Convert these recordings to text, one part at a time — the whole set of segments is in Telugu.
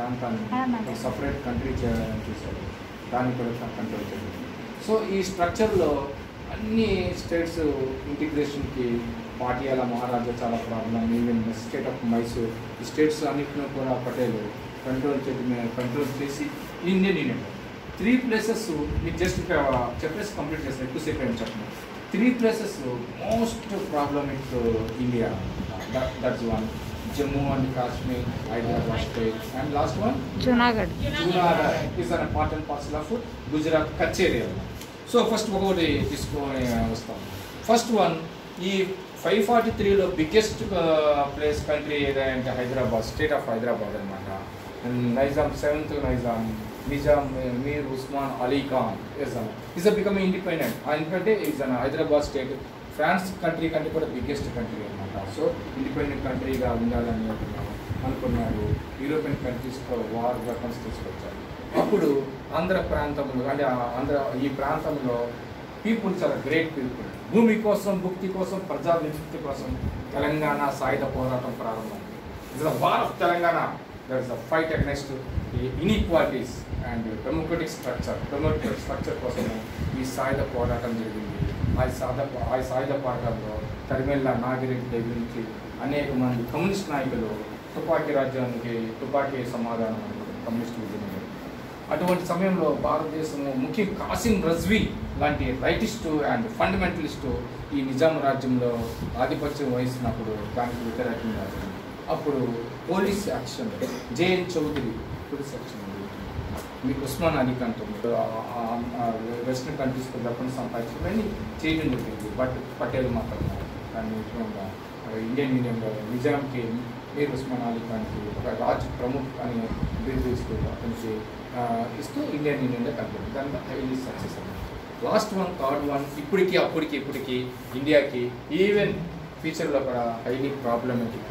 ప్రాంతాన్ని ఆ, మరి. ఒక సపరేట్ కంట్రీ చేయాలని చూశారు దాన్ని కూడా కంట్రోల్ చేయాలి సో ఈ స్ట్రక్చర్లో అన్ని స్టేట్స్ ఇంటిగ్రేషన్కి పాటియాల మహారాజా చాలా problem even state of Mysore ఈ స్టేట్స్ అన్నింటినీ కూడా పటేల్ కంట్రోల్ చేసి కంట్రోల్ చేసి ఇండియన్ యూనియన్ త్రీ ప్లేసెస్ మీకు జస్ట్ చెప్పేసి కంప్లీట్ చేస్తాను ఎక్కువసేపు ఏం చెప్పను three places most problematic India that's one Jammu and Kashmir Hyderabad state and last one Junagadh Junagadh is an important parcel of Gujarat Kutch area so first ఒక్కొక్కటి తీసుకొని వస్తాం ఫస్ట్ వన్ ఈ ఫైవ్ ఫార్టీ త్రీలో బిగ్గెస్ట్ ప్లేస్ కంట్రీ ఏదంటే హైదరాబాద్ స్టేట్ ఆఫ్ హైదరాబాద్ అనమాట Nizam seventh Nizam Nizam Mir Osman Ali Khan is is become independent ఎందుకంటే is an Hyderabad state France country కంటే కూడా బిగ్గెస్ట్ కంట్రీ అనమాట సో ఇండిపెండెంట్ కంట్రీగా ఉండాలని అనుకున్నారు అనుకున్నారు యూరోపియన్ కంట్రీస్తో వార్ వెపన్స్ తీసుకొచ్చారు అప్పుడు ఆంధ్ర ప్రాంతంలో అంటే ఆ ఆంధ్ర ఈ ప్రాంతంలో పీపుల్ చాలా గ్రేట్ పీపుల్ భూమి కోసం భుక్తి కోసం ప్రజా విముక్తి కోసం తెలంగాణ సాయుధ పోరాటం ప్రారంభమైంది it's the war of Telangana there is the fight against inequalities and democratic structure democratic structure కోసం ఈ సాయుధ పోరాటం జరిగింది ఆ సాయుధ ఆ సాయుధ పోరాటంలో తరిమెల్ల నాగిరెడ్డి దగ్గర నుంచి అనేక మంది కమ్యూనిస్ట్ నాయకులు తుపాకీ రాజ్యానికి తుపాకీ సమాధానం అన్నారు కమ్యూనిస్ట్ ఉద్యమం అటువంటి సమయంలో భారతదేశము ముఖ్య కాసిం రజ్వీ లాంటి రైటిస్టు అండ్ ఫండమెంటలిస్టు ఈ నిజాం రాజ్యంలో ఆధిపత్యం వహిస్తున్నప్పుడు దానికి వ్యతిరేకంగా జరిగింది. అప్పుడు police action J N Chaudhuri police action ఉంది. మీకు ఉస్మాన్ అలీ ఖాన్ వెస్ట్రన్ కంట్రీస్లో వెపన్స్ సంపాదించుకుని చేయడం జరిగింది బట్ పటేల్ మాత్రం దాన్ని విషయంగా ఇండియన్ యూనియన్లో నిజాంకి మీర్ ఉస్మాన్ అలీ ఖాన్కి ఒక రాజ్ ప్రముఖ్ అని బిరుదు ఇస్తూ అతనికి ఆ, ఇస్తూ ఇండియన్ యూనియన్లో కలిపారు దాంట్లో హైలీ సక్సెస్ అయింది లాస్ట్ వన్ థర్డ్ వన్ ఇప్పటికి అప్పటికి ఇప్పటికి ఇండియాకి ఈవెన్ ఫ్యూచర్లో కూడా హైలీ ప్రాబ్లమేటిక్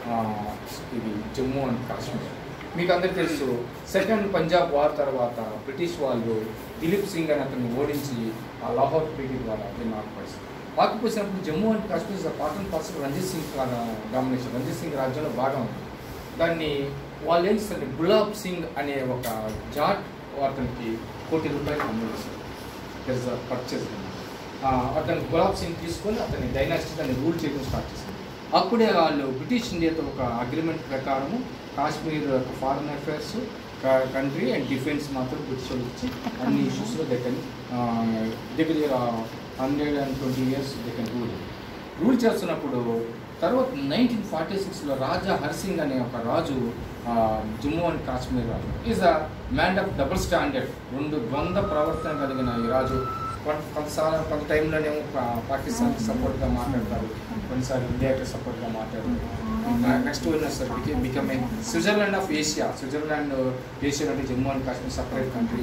ఇది జమ్మూ అండ్ కాశ్మీర్ మీకు అందరికీ తెలుసు సెకండ్ పంజాబ్ వార్ తర్వాత బ్రిటిష్ వాళ్ళు దిలీప్ సింగ్ అని అతన్ని ఓడించి ఆ లాహోర్ ట్రీటీ ద్వారా దీన్ని ఆకుపరిచారు ఆకుపరిచినప్పుడు Jammu and Kashmir part and parcel Ranjit Singh domination Ranjit Singh రాజ్యంలో భాగం ఉంది దాన్ని వాళ్ళు ఏం చేస్తారు గులాబ్ సింగ్ అనే ఒక జాట్ అతనికి కోటి రూపాయలు అమ్మేస్తారు పర్చేస్ అతను గులాబ్ సింగ్ తీసుకొని అతని డైనాసిటీ దాన్ని రూల్ చేయడం స్టార్ట్ చేసింది అప్పుడే వాళ్ళు బ్రిటిష్ ఇండియాతో ఒక అగ్రిమెంట్ ప్రకారము Kashmir foreign affairs country and defence మాత్రం బ్రిటిష్ వాళ్ళు ఇచ్చి అన్ని ఇష్యూస్లో దే కెన్ దగ్గర hundred and twenty years they can rule rule చేస్తున్నప్పుడు తర్వాత నైన్టీన్ ఫార్టీ సిక్స్లో రాజా హర్సింగ్ అనే ఒక రాజు ఆ, జమ్మూ అండ్ కాశ్మీర్ రాజు is a man of double standard రెండు ద్వంద్వ ప్రవర్తన కలిగిన ఈ రాజు కొంత కొంతసార్లు కొంత టైంలోనేమో పా- పాకిస్తాన్కి సపోర్ట్గా మాట్లాడతారు కొన్నిసార్లు ఇండియాకి సపోర్ట్గా మాట్లాడతారు next sir become a Switzerland of Asia Switzerland Asia అంటే Jammu and Kashmir separate country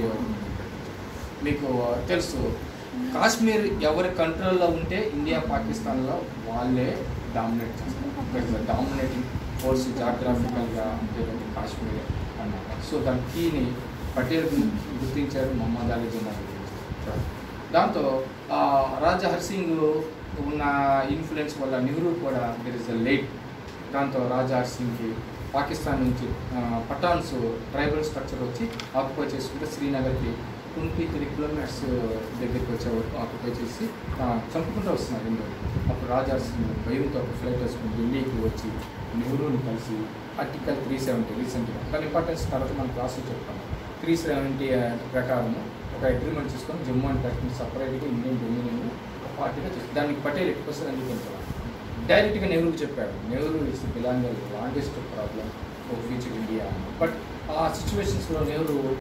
మీకు తెలుసు కాశ్మీర్ ఎవరి కంట్రోల్లో ఉంటే ఇండియా పాకిస్తాన్లో వాళ్ళే డామినేట్ చేస్తారు డామినేటింగ్ ఫోర్స్ జాగ్రఫికల్గా ఏదంటే కాశ్మీర్ అన్నమాట సో దాని కీని పటేల్ గుర్తించారు మహమ్మద్ అలీ జిన్నా గుర్తించారు దాంతో ఆ, రాజా హర్సింగ్ ఉన్న ఇన్ఫ్లుయెన్స్ వల్ల నెహ్రూ కూడా దర్ ఇస్ ద లేట్ దాంతో రాజా హర్సింగ్కి పాకిస్తాన్ నుంచి ఆ, పఠాన్స్ ట్రైబల్ స్ట్రక్చర్ వచ్చి ఆక్యుపై చేసుకుంటే శ్రీనగర్కి ట్వంటీ త్రీ కిలోమీటర్స్ దగ్గరికి వచ్చే వరకు ఆక్యుపై చేసి ఆ, చంపుకుంటూ వస్తున్నారు ఇందులో అప్పుడు రాజా హర్సింగ్ భయంతో ఒక ఫ్లైట్ వేసుకుని ఢిల్లీకి వచ్చి నెహ్రూని కలిసి ఆర్టికల్ త్రీ సెవెంటీ రీసెంట్గా దాని ఇంపార్టెన్స్ తర్వాత మనం క్లాస్లో చెప్తాం త్రీ సెవెంటీ ప్రకారం ఒక అగ్రిమెంట్ చేసుకొని జమ్మూ అండ్ కాశ్మీర్ సపరేట్గా ఇండియన్ డొమినియన్ పార్టీగా చేసి దానికి పటేల్ ఎక్కువ వస్తుంది అందుకుంటారు డైరెక్ట్గా నెహ్రూకి చెప్పాడు Nehru is belong longest problem for future India but ఆ సిచ్యువేషన్స్లో నెహ్రూ